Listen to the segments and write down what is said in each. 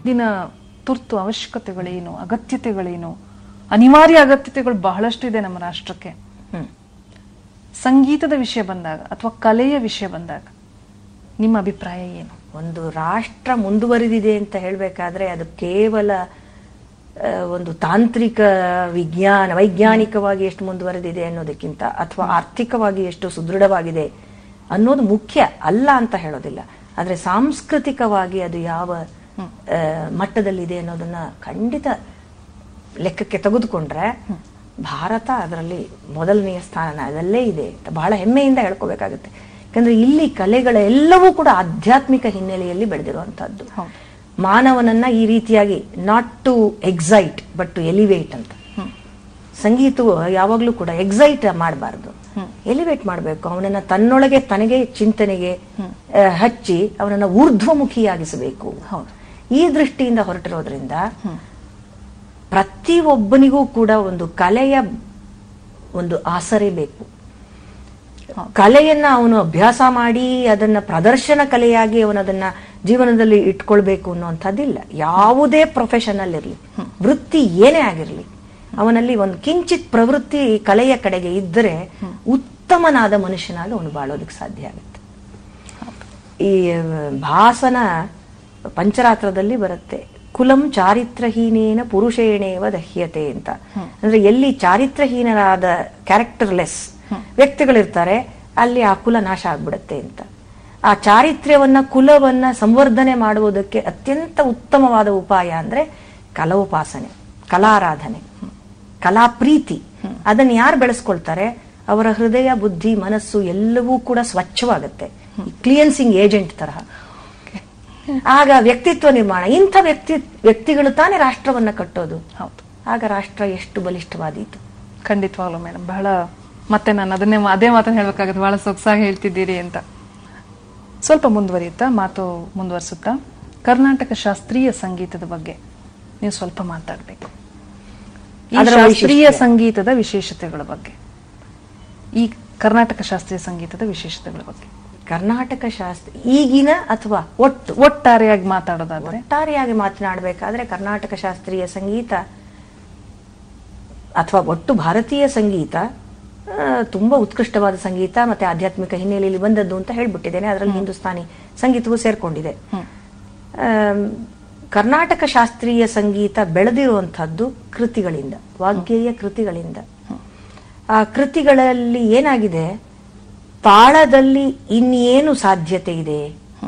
ಇಂದಿನ ತುರ್ತು ಅವಶ್ಯಕತೆಗಳೇನು ಅಗತ್ಯತೆಗಳೇನು ಅನಿವಾರ್ಯ ಅಗತ್ಯತೆಗಳು ಬಹಳಷ್ಟಿದೆ ನಮ್ಮ ರಾಷ್ಟ್ರಕ್ಕೆ ಹ್ಮ್. ಸಂಗೀತದ ವಿಷಯ ಬಂದಾಗ ಅಥವಾ ಕಲೆಯ ವಿಷಯ ಬಂದಾಗ ನಿಮ್ಮ ಅಭಿಪ್ರಾಯ ಏನು ಒಂದು ರಾಷ್ಟ್ರ ಮುಂದುವರಿದಿದೆ ಅಂತ ಹೇಳಬೇಕಾದ್ರೆ ಅದು ಕೇವಲ ಆ, ಒಂದು ತಾಂತ್ರಿಕ ವಿಜ್ಞಾನ ವೈಜ್ಞಾನಿಕವಾಗಿ ಎಷ್ಟು ಮುಂದುವರೆದಿದೆ ಅನ್ನೋದಕ್ಕಿಂತ ಅಥವಾ ಆರ್ಥಿಕವಾಗಿ ಎಷ್ಟು ಸುದೃಢವಾಗಿದೆ ಅನ್ನೋದು ಮುಖ್ಯ ಅಲ್ಲ ಅಂತ ಹೇಳೋದಿಲ್ಲ ಆದ್ರೆ ಸಾಂಸ್ಕೃತಿಕವಾಗಿ ಅದು ಯಾವ ಆ, ಮಟ್ಟದಲ್ಲಿದೆ ಅನ್ನೋದನ್ನ ಖಂಡಿತ ಲೆಕ್ಕಕ್ಕೆ ತೆಗೆದುಕೊಂಡ್ರೆ ಭಾರತ ಅದರಲ್ಲಿ ಮೊದಲನೆಯ ಸ್ಥಾನದಲ್ಲೇ ಇದೆ ಅಂತ ಬಹಳ ಹೆಮ್ಮೆಯಿಂದ ಹೇಳ್ಕೋಬೇಕಾಗುತ್ತೆ ಯಾಕಂದ್ರೆ ಇಲ್ಲಿ ಕಲೆಗಳ ಎಲ್ಲವೂ ಕೂಡ ಆಧ್ಯಾತ್ಮಿಕ ಹಿನ್ನೆಲೆಯಲ್ಲಿ ಬೆಳೆದಿರುವಂತಹದ್ದು ಹೌದು. ಮಾನವನನ್ನ ಈ ರೀತಿಯಾಗಿ not to excite but to elevate ಅಂತ ಸಂಗೀತವು ಯಾವಾಗ್ಲೂ ಕೂಡ ಎಕ್ಸೈಟ್ ಮಾಡಬಾರ್ದು ಎಲಿವೇಟ್ ಮಾಡಬೇಕು ಅವನನ್ನ ತನ್ನೊಳಗೆ ತನಗೆ ಚಿಂತನೆಗೆ ಆ, ಹಚ್ಚಿ ಅವನನ್ನ ಊರ್ಧ್ವಮುಖಿಯಾಗಿಸಬೇಕು ಹೌದು. ಈ ದೃಷ್ಟಿಯಿಂದ ಹೊರಟಿರೋದ್ರಿಂದ ಪ್ರತಿಯೊಬ್ಬನಿಗೂ ಕೂಡ ಒಂದು ಕಲೆಯ ಒಂದು ಆಸರೆ ಬೇಕು ಕಲೆಯನ್ನ ಅವನು ಅಭ್ಯಾಸ ಮಾಡಿ ಅದನ್ನ ಪ್ರದರ್ಶನ ಕಲೆಯಾಗಿ ಅವನು ಅದನ್ನ ಜೀವನದಲ್ಲಿ ಇಟ್ಕೊಳ್ಬೇಕು ಅನ್ನುವಂಥದ್ದಿಲ್ಲ ಯಾವುದೇ ಪ್ರೊಫೆಷನಲ್ ಇರಲಿ ವೃತ್ತಿ ಏನೇ ಆಗಿರಲಿ ಅವನಲ್ಲಿ ಒಂದು ಕಿಂಚಿತ್ ಪ್ರವೃತ್ತಿ ಕಲೆಯ ಕಡೆಗೆ ಇದ್ದರೆ ಉತ್ತಮನಾದ ಮನುಷ್ಯನಾಗಿ ಅವನು ಬಾಳೋದಕ್ಕೆ ಸಾಧ್ಯ ಆಗುತ್ತೆ ಈ ಆ, ಭಾಸನ ಪಂಚರಾತ್ರದಲ್ಲಿ ಬರುತ್ತೆ ಕುಲಂ ಚಾರಿತ್ರಹೀನೇನ ಪುರುಷೇಣೇವ ದಹ್ಯತೆ ಅಂತ ಅಂದ್ರೆ ಎಲ್ಲಿ ಚಾರಿತ್ರಹೀನರಾದ ಕ್ಯಾರೆಕ್ಟರ್ಲೆಸ್ ವ್ಯಕ್ತಿಗಳಿರ್ತಾರೆ ಅಲ್ಲಿ ಆ ಕುಲ ನಾಶ ಆಗ್ಬಿಡುತ್ತೆ ಅಂತ ಆ ಚಾರಿತ್ರ್ಯವನ್ನ ಕುಲವನ್ನ ಸಂವರ್ಧನೆ ಮಾಡುವುದಕ್ಕೆ ಅತ್ಯಂತ ಉತ್ತಮವಾದ ಉಪಾಯ ಅಂದ್ರೆ ಕಲೋಪಾಸನೆ ಕಲಾರಾಧನೆ ಕಲಾ ಪ್ರೀತಿ ಅದನ್ನ ಯಾರು ಬೆಳೆಸ್ಕೊಳ್ತಾರೆ ಅವರ ಹೃದಯ ಬುದ್ಧಿ ಮನಸ್ಸು ಎಲ್ಲವೂ ಕೂಡ ಸ್ವಚ್ಛವಾಗುತ್ತೆ ಕ್ಲಿಯನ್ಸಿಂಗ್ ಏಜೆಂಟ್ ತರಹ ಆಗ ವ್ಯಕ್ತಿತ್ವ ನಿರ್ಮಾಣ ಇಂಥ ವ್ಯಕ್ತಿ ವ್ಯಕ್ತಿಗಳು ತಾನೇ ರಾಷ್ಟ್ರವನ್ನ ಕಟ್ಟೋದು ಹೌದು ಆಗ ರಾಷ್ಟ್ರ ಎಷ್ಟು ಬಲಿಷ್ಠವಾದೀತು ಖಂಡಿತವಾಗ್ಲೂ ಮೇಡಮ್ ಬಹಳ ಮತ್ತೆ ನಾನು ಅದನ್ನೇ ಅದೇ ಮಾತನ್ನ ಹೇಳ್ಬೇಕಾಗುತ್ತೆ ಬಹಳ ಸೊಗಸಾಗಿ ಹೇಳ್ತಿದ್ದೀರಿ ಅಂತ ಸ್ವಲ್ಪ ಮುಂದುವರಿಯುತ್ತಾ ಮಾತು ಮುಂದುವರಿಸುತ್ತಾ ಕರ್ನಾಟಕ ಶಾಸ್ತ್ರೀಯ ಸಂಗೀತದ ಬಗ್ಗೆ ನೀವು ಸ್ವಲ್ಪ ಮಾತಾಡ್ಬೇಕು ಈ ಅದರ ಶಾಸ್ತ್ರೀಯ ವೈಶಿಷ್ಟ್ಯ. ಸಂಗೀತದ ವಿಶೇಷತೆಗಳ ಬಗ್ಗೆ ಈ ಕರ್ನಾಟಕ ಶಾಸ್ತ್ರೀಯ ಸಂಗೀತದ ವಿಶೇಷತೆಗಳ ಬಗ್ಗೆ ಕರ್ನಾಟಕ ಶಾಸ್ತ್ರ ಈಗಿನ ಅಥವಾ ಒಟ್ಟು ಒಟ್ಟಾರೆಯಾಗಿ ಮಾತಾಡೋದಾದ್ರೆ ಒಟ್ಟಾರೆಯಾಗಿ ಮಾತನಾಡಬೇಕಾದ್ರೆ ಕರ್ನಾಟಕ ಶಾಸ್ತ್ರೀಯ ಸಂಗೀತ ಅಥವಾ ಒಟ್ಟು ಭಾರತೀಯ ಸಂಗೀತ ಆ, ತುಂಬಾ ಉತ್ಕೃಷ್ಟವಾದ ಸಂಗೀತ ಮತ್ತೆ ಆಧ್ಯಾತ್ಮಿಕ ಹಿನ್ನೆಲೆಯಲ್ಲಿ ಬಂದದ್ದು ಅಂತ ಹೇಳ್ಬಿಟ್ಟಿದ್ದೇನೆ ಅದರಲ್ಲಿ ಹಿಂದೂಸ್ತಾನಿ ಸಂಗೀತವೂ ಸೇರ್ಕೊಂಡಿದೆ ಆಮ್, ಕರ್ನಾಟಕ ಶಾಸ್ತ್ರೀಯ ಸಂಗೀತ ಬೆಳೆದಿರುವಂತಹದ್ದು ಕೃತಿಗಳಿಂದ ವಾಗ್ಗೇಯ ಕೃತಿಗಳಿಂದ ಆ ಕೃತಿಗಳಲ್ಲಿ ಏನಾಗಿದೆ ತಾಳದಲ್ಲಿ ಇನ್ನೇನು ಸಾಧ್ಯತೆ ಇದೆ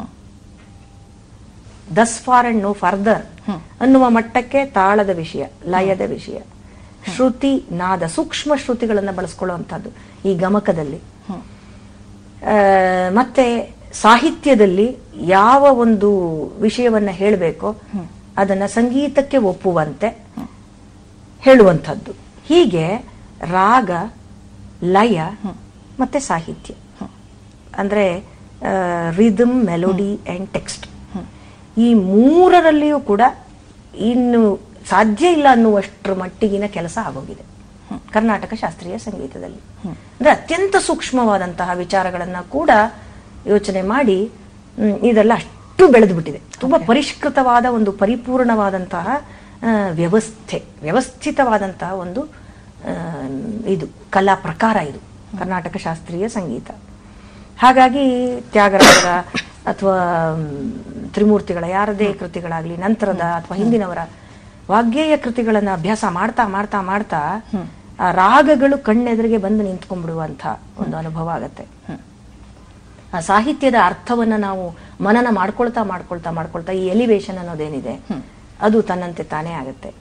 thus far and no further ಅನ್ನುವ ಮಟ್ಟಕ್ಕೆ ತಾಳದ ವಿಷಯ ಲಯದ ವಿಷಯ ಶ್ರುತಿ ನಾದ ಸೂಕ್ಷ್ಮ ಶ್ರುತಿಗಳನ್ನ ಬಳಸ್ಕೊಳ್ಳುವಂಥದ್ದು ಈ ಗಮಕದಲ್ಲಿ ಆ, ಮತ್ತೆ ಸಾಹಿತ್ಯದಲ್ಲಿ ಯಾವ ಒಂದು ವಿಷಯವನ್ನ ಹೇಳಬೇಕೋ ಅದನ್ನ ಸಂಗೀತಕ್ಕೆ ಒಪ್ಪುವಂತೆ ಹೇಳುವಂಥದ್ದು ಹೀಗೆ ರಾಗ ಲಯ ಮತ್ತೆ ಸಾಹಿತ್ಯ ಅಂದ್ರೆ ರಿದಮ್ ಮೆಲೋಡಿ ಅಂಡ್ ಟೆಕ್ಸ್ಟ್ ಈ ಮೂರರಲ್ಲಿಯೂ ಕೂಡ ಇನ್ನು ಸಾಧ್ಯ ಇಲ್ಲ ಅನ್ನುವಷ್ಟರ ಮಟ್ಟಿಗಿನ ಕೆಲಸ ಆಗೋಗಿದೆ ಕರ್ನಾಟಕ ಶಾಸ್ತ್ರೀಯ ಸಂಗೀತದಲ್ಲಿ ಅಂದ್ರೆ ಅತ್ಯಂತ ಸೂಕ್ಷ್ಮವಾದಂತಹ ವಿಚಾರಗಳನ್ನ ಕೂಡ ಯೋಚನೆ ಮಾಡಿ ಹ್ಮ್, ಇದೆಲ್ಲ ಅಷ್ಟು ಬೆಳೆದು ಬಿಟ್ಟಿದೆ ತುಂಬಾ ಪರಿಷ್ಕೃತವಾದ ಒಂದು ಪರಿಪೂರ್ಣವಾದಂತಹ ಆ, ವ್ಯವಸ್ಥೆ ವ್ಯವಸ್ಥಿತವಾದಂತಹ ಒಂದು ಆ, ಇದು ಕಲಾ ಪ್ರಕಾರ ಇದು ಕರ್ನಾಟಕ ಶಾಸ್ತ್ರೀಯ ಸಂಗೀತ ಹಾಗಾಗಿ ತ್ಯಾಗರಾಜರ ಅಥವಾ ತ್ರಿಮೂರ್ತಿಗಳ ಯಾರದೇ ಕೃತಿಗಳಾಗ್ಲಿ ನಂತರದ ಅಥವಾ ಹಿಂದಿನವರ ವಾಗ್ಗೇಯ ಕೃತಿಗಳನ್ನ ಅಭ್ಯಾಸ ಮಾಡ್ತಾ ಮಾಡ್ತಾ ಮಾಡ್ತಾ ಆ ರಾಗಗಳು ಕಣ್ಣೆದುರಿಗೆ ಬಂದು ನಿಂತ್ಕೊಂಡ್ಬಿಡುವಂತ ಒಂದು ಅನುಭವ ಆಗತ್ತೆ ಆ ಸಾಹಿತ್ಯದ ಅರ್ಥವನ್ನ ನಾವು ಮನನ ಮಾಡ್ಕೊಳ್ತಾ ಮಾಡ್ಕೊಳ್ತಾ ಮಾಡ್ಕೊಳ್ತಾ ಈ ಎಲಿವೇಶನ್ ಅನ್ನೋದೇನಿದೆ ಅದು ತನ್ನಂತೆ ತಾನೇ ಆಗತ್ತೆ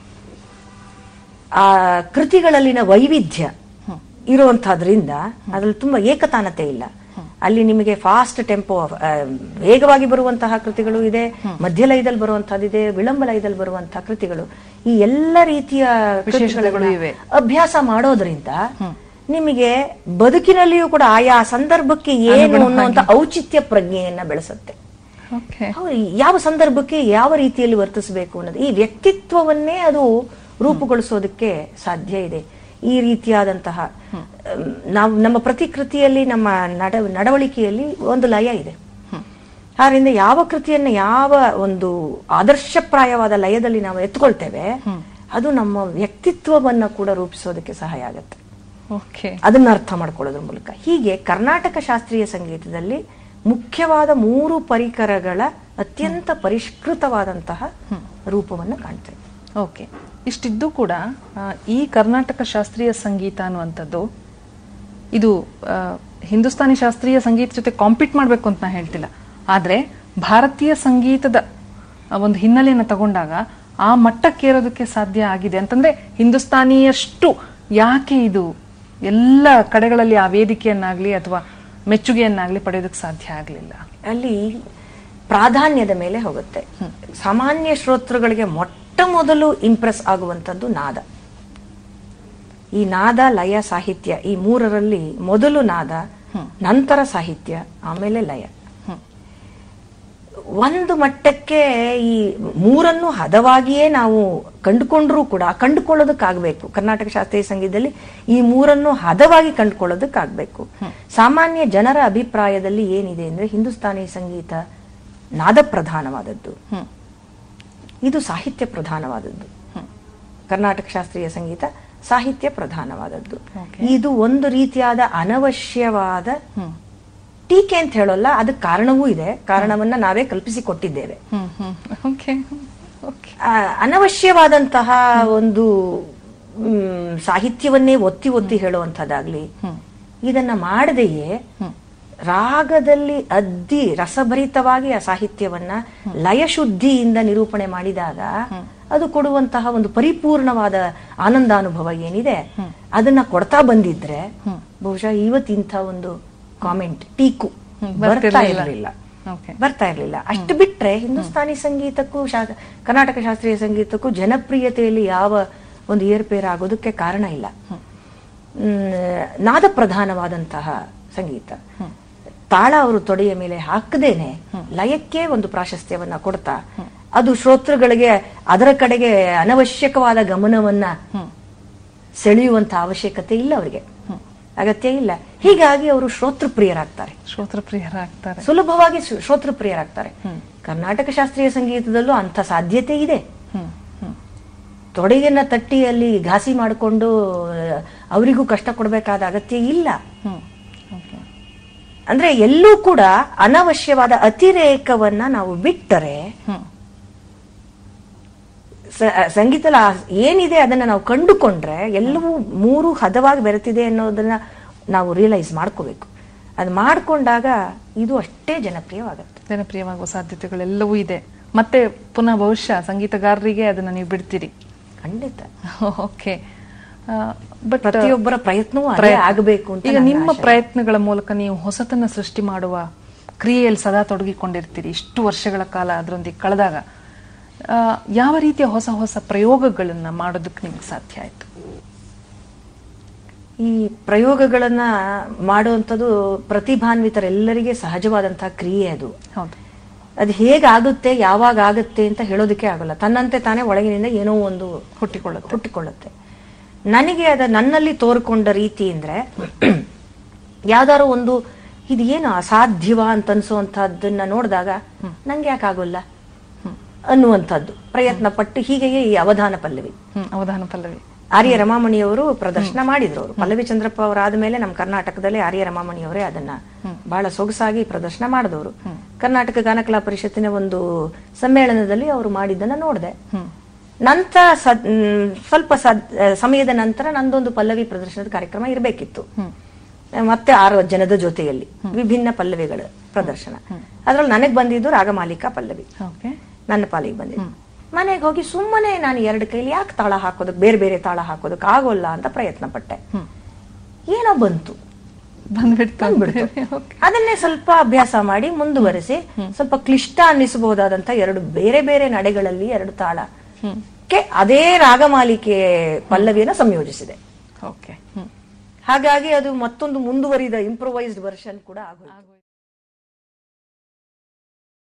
ಆ ಕೃತಿಗಳಲ್ಲಿನ ವೈವಿಧ್ಯ ಇರುವಂತಹದ್ರಿಂದ ಅದ್ರಲ್ಲಿ ತುಂಬಾ ಏಕತಾನತೆ ಇಲ್ಲ ಅಲ್ಲಿ ನಿಮಗೆ ಫಾಸ್ಟ್ ಟೆಂಪೋ ವೇಗವಾಗಿ ಬರುವಂತಹ ಕೃತಿಗಳು ಇದೆ ಮಧ್ಯಲಯದಲ್ಲಿ ಬರುವಂತಹದ್ದಿದೆ ವಿಳಂಬ ಲಯದಲ್ಲಿ ಬರುವಂತಹ ಕೃತಿಗಳು ಈ ಎಲ್ಲ ರೀತಿಯ ವಿಶೇಷತೆಗಳು ಕೃತಿಗಳನ್ನ ಇವೆ. ಅಭ್ಯಾಸ ಮಾಡೋದ್ರಿಂದ ನಿಮಗೆ ಬದುಕಿನಲ್ಲಿಯೂ ಕೂಡ ಆಯಾ ಸಂದರ್ಭಕ್ಕೆ ಏನು ಅನ್ನುವಂತ ಔಚಿತ್ಯ ಪ್ರಜ್ಞೆಯನ್ನ ಬೆಳೆಸುತ್ತೆ ಓಕೆ ಹೌದು, ಯಾವ ಸಂದರ್ಭಕ್ಕೆ ಯಾವ ರೀತಿಯಲ್ಲಿ ವರ್ತಿಸಬೇಕು ಅನ್ನೋದು ಈ ವ್ಯಕ್ತಿತ್ವವನ್ನೇ ಅದು ರೂಪುಗೊಳಿಸೋದಕ್ಕೆ ಸಾಧ್ಯ ಇದೆ ಈ ರೀತಿಯಾದಂತಹ ಅಮ್, ನಾವು ನಮ್ಮ ಪ್ರತಿಕೃತಿಯಲ್ಲಿ ನಮ್ಮ ನಡ ನಡವಳಿಕೆಯಲ್ಲಿ ಒಂದು ಲಯ ಇದೆ ಆದ್ರಿಂದ ಯಾವ ಕೃತಿಯನ್ನ ಯಾವ ಒಂದು ಆದರ್ಶಪ್ರಾಯವಾದ ಲಯದಲ್ಲಿ ನಾವು ಎತ್ಕೊಳ್ತೇವೆ ಅದು ನಮ್ಮ ವ್ಯಕ್ತಿತ್ವವನ್ನ ಕೂಡ ರೂಪಿಸೋದಕ್ಕೆ ಸಹಾಯ ಆಗುತ್ತೆ ಓಕೆ ಅದನ್ನ ಅರ್ಥ ಮಾಡ್ಕೊಳ್ಳೋದ್ರ ಮೂಲಕ ಹೀಗೆ ಕರ್ನಾಟಕ ಶಾಸ್ತ್ರೀಯ ಸಂಗೀತದಲ್ಲಿ ಮುಖ್ಯವಾದ ಮೂರು ಪರಿಕರಗಳ ಅತ್ಯಂತ ಪರಿಷ್ಕೃತವಾದಂತಹ ರೂಪವನ್ನು ಕಾಣ್ತೇವೆ ಓಕೆ ಇಷ್ಟಿದ್ದು ಕೂಡ ಆ, ಈ ಕರ್ನಾಟಕ ಶಾಸ್ತ್ರೀಯ ಸಂಗೀತ ಅನ್ನುವಂಥದ್ದು ಇದು ಆ, ಹಿಂದೂಸ್ತಾನಿ ಶಾಸ್ತ್ರೀಯ ಸಂಗೀತ ಜೊತೆ ಕಾಂಪೀಟ್ ಮಾಡಬೇಕು ಅಂತ ನಾ ಹೇಳ್ತಿಲ್ಲ ಆದರೆ ಭಾರತೀಯ ಸಂಗೀತದ ಆ, ಒಂದು ಹಿನ್ನೆಲೆಯನ್ನು ತಗೊಂಡಾಗ ಆ ಮಟ್ಟಕ್ಕೇರೋದಕ್ಕೆ ಸಾಧ್ಯ ಆಗಿದೆ ಅಂತಂದ್ರೆ ಹಿಂದೂಸ್ತಾನಿಯಷ್ಟು ಯಾಕೆ ಇದು ಎಲ್ಲ ಕಡೆಗಳಲ್ಲಿ ಆ ವೇದಿಕೆಯನ್ನಾಗ್ಲಿ ಅಥವಾ ಮೆಚ್ಚುಗೆಯನ್ನಾಗ್ಲಿ ಪಡೆಯೋದಕ್ಕೆ ಸಾಧ್ಯ ಆಗಲಿಲ್ಲ ಅಲ್ಲಿ ಪ್ರಾಧಾನ್ಯದ ಮೇಲೆ ಹೋಗುತ್ತೆ ಸಾಮಾನ್ಯ ಶ್ರೋತೃಗಳಿಗೆ ಮೊಟ್ಟ ಮೊದಲು ಇಂಪ್ರೆಸ್ ಆಗುವಂಥದ್ದು ನಾದ ಈ ನಾದ ಲಯ ಸಾಹಿತ್ಯ ಈ ಮೂರರಲ್ಲಿ ಮೊದಲು ನಾದ ನಂತರ ಸಾಹಿತ್ಯ ಆಮೇಲೆ ಲಯ ಒಂದು ಮಟ್ಟಕ್ಕೆ ಈ ಮೂರನ್ನು ಹದವಾಗಿಯೇ ನಾವು ಕಂಡುಕೊಂಡ್ರೂ ಕೂಡ ಕಂಡುಕೊಳ್ಳೋದಕ್ಕಾಗಬೇಕು ಕರ್ನಾಟಕ ಶಾಸ್ತ್ರೀಯ ಸಂಗೀತದಲ್ಲಿ ಈ ಮೂರನ್ನು ಹದವಾಗಿ ಕಂಡುಕೊಳ್ಳೋದಕ್ಕಾಗಬೇಕು ಸಾಮಾನ್ಯ ಜನರ ಅಭಿಪ್ರಾಯದಲ್ಲಿ ಏನಿದೆ ಅಂದ್ರೆ ಹಿಂದೂಸ್ತಾನಿ ಸಂಗೀತ ನಾದ ಪ್ರಧಾನವಾದದ್ದು ಹ್ಮ್ ಇದು ಸಾಹಿತ್ಯ ಪ್ರಧಾನವಾದದ್ದು ಕರ್ನಾಟಕ ಶಾಸ್ತ್ರೀಯ ಸಂಗೀತ ಸಾಹಿತ್ಯ ಪ್ರಧಾನವಾದದ್ದು Okay. ಇದು ಒಂದು ರೀತಿಯಾದ ಅನವಶ್ಯವಾದ ಹ್ಮ್ ಟೀಕೆ ಅಂತ ಹೇಳೋಲ್ಲ ಅದಕ್ಕೆ ಕಾರಣವೂ ಇದೆ ಕಾರಣವನ್ನ ನಾವೇ ಕಲ್ಪಿಸಿಕೊಟ್ಟಿದ್ದೇವೆ ಹ್ಮ್ ಹ್ಮ್ ಓಕೆ ಓಕೆ ಆ, ಅನವಶ್ಯವಾದಂತಹ ಒಂದು ಮ್, ಸಾಹಿತ್ಯವನ್ನೇ ಒತ್ತಿ ಒತ್ತಿ ಹೇಳುವಂತಹದ್ದಾಗ್ಲಿ ಇದನ್ನ ಮಾಡದೆಯೇ ರಾಗದಲ್ಲಿ ಅದ್ದಿ ರಸಭರಿತವಾಗಿ ಆ ಸಾಹಿತ್ಯವನ್ನ ಲಯಶುದ್ಧಿಯಿಂದ ನಿರೂಪಣೆ ಮಾಡಿದಾಗ ಅದು ಕೊಡುವಂತಹ ಒಂದು ಪರಿಪೂರ್ಣವಾದ ಆನಂದಾನುಭವ ಏನಿದೆ ಅದನ್ನ ಕೊಡ್ತಾ ಬಂದಿದ್ರೆ ಬಹುಶಃ ಇವತ್ತಿಂಥ ಒಂದು ಕಾಮೆಂಟ್ ಟೀಕು ಹ್ಮ್, ಬರ್ತಾ ಬರ್ತಿರ್ಲಿಲ್ಲ. ಇರಲಿಲ್ಲ ಓಕೆ ಬರ್ತಾ ಇರಲಿಲ್ಲ ಅಷ್ಟು ಬಿಟ್ರೆ ಹಿಂದೂಸ್ತಾನಿ ಸಂಗೀತಕ್ಕೂ ಶಾ- ಕರ್ನಾಟಕ ಶಾಸ್ತ್ರೀಯ ಸಂಗೀತಕ್ಕೂ ಜನಪ್ರಿಯತೆಯಲ್ಲಿ ಯಾವ ಒಂದು ಏರ್ಪೇರ್ ಆಗೋದಕ್ಕೆ ಕಾರಣ ಇಲ್ಲ ಮ್, ನಾದ ಪ್ರಧಾನವಾದಂತಹ ಸಂಗೀತ ತಾಳ ಅವರು ತೊಡೆಯ ಮೇಲೆ ಹಾಕದೇನೆ ಲಯಕ್ಕೆ ಒಂದು ಪ್ರಾಶಸ್ತ್ಯವನ್ನ ಕೊಡ್ತಾ ಅದು ಶ್ರೋತೃಗಳಿಗೆ ಅದರ ಕಡೆಗೆ ಅನವಶ್ಯಕವಾದ ಗಮನವನ್ನ ಸೆಳೆಯುವಂತ ಅವಶ್ಯಕತೆ ಇಲ್ಲ ಅವರಿಗೆ ಅಗತ್ಯ ಇಲ್ಲ ಹೀಗಾಗಿ ಅವರು ಶ್ರೋತೃಪ್ರಿಯರಾಗ್ತಾರೆ ಶ್ರೋತೃಪ್ರಿಯರಾಗ್ತಾರೆ ಸುಲಭವಾಗಿ ಶ್ರೋ- ಶ್ರೋತೃಪ್ರಿಯರಾಗ್ತಾರೆ ಕರ್ನಾಟಕ ಶಾಸ್ತ್ರೀಯ ಸಂಗೀತದಲ್ಲೂ ಅಂಥ ಸಾಧ್ಯತೆ ಇದೆ ಹ್ಮ್ ಹ್ಮ್ ತೊಡೆಯನ್ನ ತಟ್ಟಿ ಅಲ್ಲಿ ಘಾಸಿ ಮಾಡಿಕೊಂಡು ಅವರಿಗೂ ಕಷ್ಟ ಕೊಡಬೇಕಾದ ಅಗತ್ಯ ಇಲ್ಲ ಹ್ಮ್ ಓಕೆ ಅಂದ್ರೆ ಎಲ್ಲೂ ಕೂಡ ಅನವಶ್ಯವಾದ ಅತಿರೇಕವನ್ನ ನಾವು ಬಿಟ್ಟರೆ ಹ್ಮ್ ಸ- ಸಂಗೀತದಲ್ಲಿ ಆ ಏನಿದೆ ಅದನ್ನ ನಾವು ಕಂಡುಕೊಂಡ್ರೆ ಎಲ್ಲವೂ ಮೂರು ಹದವಾಗಿ ಬೆರೆತಿದೆ ಅನ್ನೋದನ್ನ ನಾವು ರಿಯಲೈಸ್ ಮಾಡ್ಕೋಬೇಕು ಅದು ಮಾಡ್ಕೊಂಡಾಗ ಇದು ಅಷ್ಟೇ ಜನಪ್ರಿಯವಾಗುತ್ತೆ ಜನಪ್ರಿಯವಾಗುವ ಸಾಧ್ಯತೆಗಳೆಲ್ಲವೂ ಇದೆ ಮತ್ತೆ ಪುನಃ ಬಹುಶಃ ಸಂಗೀತಗಾರರಿಗೆ ಅದನ್ನ ನೀವು ಬಿಡ್ತೀರಿ ಖಂಡಿತ ಓಕೆ ಬಟ್ ಪ್ರತಿಯೊಬ್ಬರ ಪ್ರಯತ್ನವೂ ಅದೇ ಆಗಬೇಕು ಅಂತ ಈಗ ನನ್ನ ನಿಮ್ಮ ಆಶಯ. ಪ್ರಯತ್ನಗಳ ಮೂಲಕ ನೀವು ಹೊಸತನ್ನ ಸೃಷ್ಟಿ ಮಾಡುವ ಕ್ರಿಯೆಯಲ್ಲಿ ಸದಾ ತೊಡಗಿಕೊಂಡಿರ್ತೀರಿ ಇಷ್ಟು ವರ್ಷಗಳ ಕಾಲ ಅದರೊಂದಿಗೆ ಕಳೆದಾಗ ಆ, ಯಾವ ರೀತಿಯ ಹೊಸ ಹೊಸ ಪ್ರಯೋಗಗಳನ್ನ ಮಾಡೋದಕ್ಕೆ ನಿಮ್ಗೆ ಸಾಧ್ಯ ಆಯ್ತು ಈ ಪ್ರಯೋಗಗಳನ್ನ ಮಾಡುವಂಥದ್ದು ಪ್ರತಿಭಾನ್ವಿತರೆಲ್ಲರಿಗೆ ಸಹಜವಾದಂತಹ ಕ್ರಿಯೆ ಅದು ಹೌದು ಅದು ಹೇಗಾಗುತ್ತೆ ಯಾವಾಗ ಆಗುತ್ತೆ ಅಂತ ಹೇಳೋದಕ್ಕೆ ಆಗಲ್ಲ ತನ್ನಂತೆ ತಾನೇ ಒಳಗಿನಿಂದ ಏನೋ ಒಂದು ಹುಟ್ಟಿಕೊಳ್ಳುತ್ತೆ ಹುಟ್ಟಿಕೊಳ್ಳುತ್ತೆ ನನಗೆ ಅದ ನನ್ನಲ್ಲಿ ತೋರ್ಕೊಂಡ ರೀತಿ ಅಂದ್ರೆ ಯಾವ್ದಾರು ಒಂದು ಇದು ಏನು ಅಸಾಧ್ಯವ ಅಂತ ಅನ್ಸುವಂತಹದ್ದನ್ನ ನೋಡಿದಾಗ ನಂಗೆ ಯಾಕಾಗೋಲ್ಲ ಅನ್ನುವಂಥದ್ದು ಪ್ರಯತ್ನ ಪಟ್ಟು ಹೀಗೆಯೇ ಈ ಅವಧಾನ ಪಲ್ಲವಿ ಹ್ಮ್ ಅವಧಾನ ಪಲ್ಲವಿ ಆರ್ಯ ರಮಾಮಣಿಯವರು ಪ್ರದರ್ಶನ ಮಾಡಿದ್ರು ಅವರು ಪಲ್ಲವಿ ಚಂದ್ರಪ್ಪ ಅವರಾದ ಮೇಲೆ ನಮ್ಮ ಕರ್ನಾಟಕದಲ್ಲಿ ಆರ್ಯ ರಮಾಮಣಿಯವರೇ ಅದನ್ನ ಬಹಳ ಸೊಗಸಾಗಿ ಪ್ರದರ್ಶನ ಮಾಡಿದವರು ಕರ್ನಾಟಕ ಗಾನಕಲಾ ಪರಿಷತ್ತಿನ ಒಂದು ಸಮ್ಮೇಳನದಲ್ಲಿ ಅವರು ಮಾಡಿದ್ದನ್ನ ನೋಡಿದೆ ನಂತರ ಸದ್- ಮ್, ಸ್ವಲ್ಪ ಸದ್- ಸಮಯದ ನಂತರ ನಂದೊಂದು ಪಲ್ಲವಿ ಪ್ರದರ್ಶನದ ಕಾರ್ಯಕ್ರಮ ಇರಬೇಕಿತ್ತು ಮತ್ತೆ ಆರು ಜನದ ಜೊತೆಯಲ್ಲಿ ವಿಭಿನ್ನ ಪಲ್ಲವಿಗಳ ಪ್ರದರ್ಶನ ಅದ್ರಲ್ಲಿ ನನಗೆ ಬಂದಿದ್ದು ರಾಗಮಾಲಿಕಾ ಪಲ್ಲವಿ ಓಕೆ ನನ್ನ ಪಾಲಿಗೆ ಬಂದಿದ್ದು ಮನೆಗೆ ಹೋಗಿ ಸುಮ್ಮನೆ ನಾನು ಎರಡು ಕೈಲಿ ಯಾಕೆ ತಾಳ ಹಾಕೋದಕ್ಕೆ ಬೇರೆ ಬೇರೆ ತಾಳ ಹಾಕೋದಕ್ಕೆ ಆಗೋಲ್ಲ ಅಂತ ಪ್ರಯತ್ನ ಪಟ್ಟೆ ಏನೋ ಬಂತು ಬಂದ್ಬಿಡ್ತು ಬಂದ್ಬಿಡ್ತು ಓಕೆ ಅದನ್ನೇ ಸ್ವಲ್ಪ ಅಭ್ಯಾಸ ಮಾಡಿ ಮುಂದುವರಿಸಿ ಸ್ವಲ್ಪ ಕ್ಲಿಷ್ಟ ಅನ್ನಿಸಬಹುದಾದಂತ ಎರಡು ಬೇರೆ ಬೇರೆ ನಡೆಗಳಲ್ಲಿ ಎರಡು ತಾಳ ಕ್ಕೆ ಅದೇ ರಾಗಮಾಲಿಕೆ ಪಲ್ಲವಿಯನ್ನು ಸಂಯೋಜಿಸಿದೆ ಓಕೆ ಹ್ಮ್ ಹಾಗಾಗಿ ಅದು ಮತ್ತೊಂದು ಮುಂದುವರಿದ ಇಂಪ್ರೊವೈಸ್ಡ್ ವರ್ಷನ್ ಕೂಡ ಆಗೋಯ್ತು